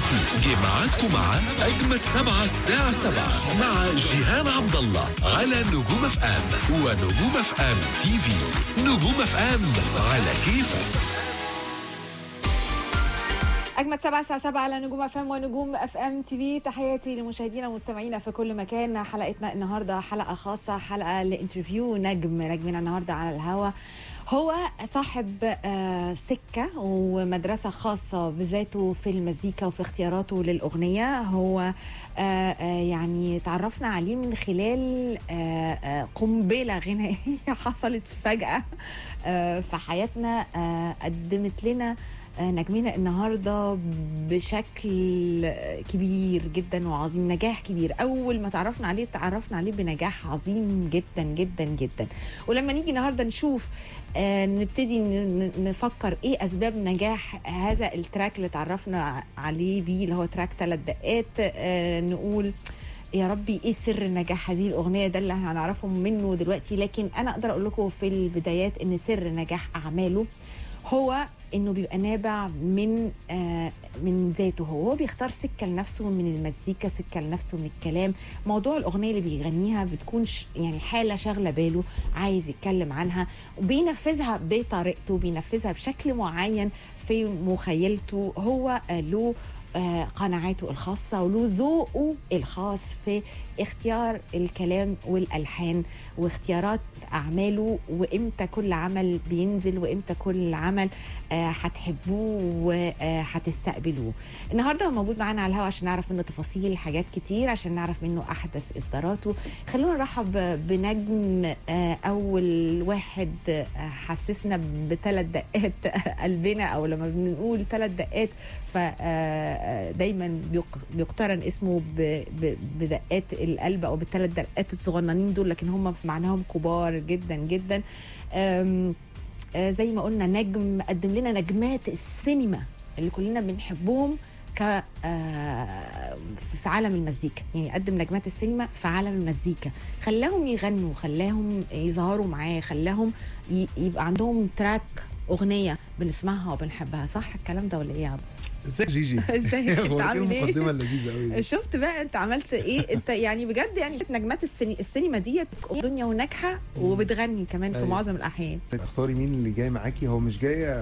دلوقتي جه معاكم مع أجمد سبعة الساعة سبعة مع جيهان عبد الله على نجوم اف ام ونجوم اف ام تي في نجوم اف ام على كيفك أجمد سبعة الساعة سبعة على نجوم اف ام ونجوم اف ام تي في تحياتي لمشاهدينا ومستمعينا في كل مكان حلقتنا النهارده حلقة خاصة حلقة لانترفيو نجم نجمنا النهارده على الهوا هو صاحب آه، سكة ومدرسة خاصة بذاته في المزيكا وفي اختياراته للأغنية هو آه، آه، يعني تعرفنا عليه من خلال آه، آه، قنبلة غنائية حصلت فجأة آه، في حياتنا آه، قدمت لنا آه، نجمنا النهارده بشكل كبير جدا وعظيم نجاح كبير اول ما تعرفنا عليه تعرفنا عليه بنجاح عظيم جدا جدا جدا ولما نيجي النهارده نشوف آه، نبتدي ن- ن- نفكر ايه اسباب نجاح هذا التراك اللي تعرفنا عليه بيه اللي هو تراك ثلاث دقات آه، نقول يا ربي ايه سر نجاح هذه الاغنيه ده اللي احنا هنعرفه منه دلوقتي لكن انا اقدر اقول لكم في البدايات ان سر نجاح اعماله هو انه بيبقى نابع من آه من ذاته هو هو بيختار سكه لنفسه من المزيكا سكه لنفسه من الكلام موضوع الاغنيه اللي بيغنيها بتكون ش يعني حاله شاغله باله عايز يتكلم عنها وبينفذها بطريقته بينفذها بشكل معين في مخيلته هو آه له آه، قناعاته الخاصة وله ذوقه الخاص في اختيار الكلام والألحان واختيارات أعماله وإمتى كل عمل بينزل وإمتى كل عمل آه، هتحبوه وهتستقبلوه النهاردة هو موجود معانا على الهواء عشان نعرف منه تفاصيل حاجات كتير عشان نعرف منه أحدث إصداراته خلونا نرحب بنجم آه، أول واحد آه، حسسنا بثلاث دقات قلبنا أو لما بنقول ثلاث دقات فدايما بيقترن اسمه ب- ب- بدقات القلب او بالثلاث دقات الصغننين دول لكن هم في معناهم كبار جدا جدا أم، آه، زي ما قلنا نجم قدم لنا نجمات السينما اللي كلنا بنحبهم ك آه، في عالم المزيكا يعني قدم نجمات السينما في عالم المزيكا خلاهم يغنوا خلاهم يظهروا معاه خلاهم ي- يبقى عندهم تراك اغنيه بنسمعها وبنحبها صح الكلام ده ولا ايه يا عبد ازيك جيجي ازيك؟ انت هو إيه عامل ايه؟ المقدمه اللذيذه قوي دي شفت بقى انت عملت ايه انت يعني بجد يعني نجمات السيني السينما ديت دنيا وناجحه وبتغني كمان في أيوة. معظم الاحيان اختاري مين اللي جاي معاكي هو مش جاي